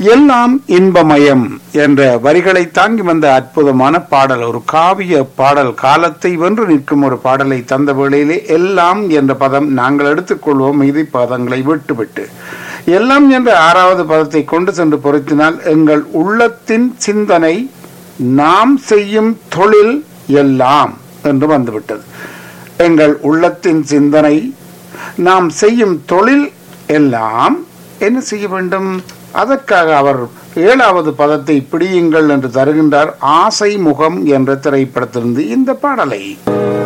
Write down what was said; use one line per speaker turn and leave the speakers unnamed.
எல்லாம் இன்பமயம் என்ற வரிகளை தாங்கி வந்த அற்புதமான பாடல் ஒரு காவிய பாடல் காலத்தை வென்று நிற்கும் ஒரு பாடலை தந்த வேளையிலே எல்லாம் என்ற பதம் நாங்கள் எடுத்துக்கொள்வோம் மீதி பதங்களை விட்டுவிட்டு எல்லாம் என்ற ஆறாவது பதத்தை கொண்டு சென்று பொருத்தினால் எங்கள் உள்ளத்தின் சிந்தனை நாம் செய்யும் தொழில் எல்லாம் என்று வந்துவிட்டது எங்கள் உள்ளத்தின் சிந்தனை நாம் செய்யும் தொழில் எல்லாம் என்ன செய்ய வேண்டும் அதற்காக அவர் ஏழாவது பதத்தை பிடியுங்கள் என்று தருகின்றார் ஆசை முகம் என்ற திரைப்படத்திலிருந்து இந்த பாடலை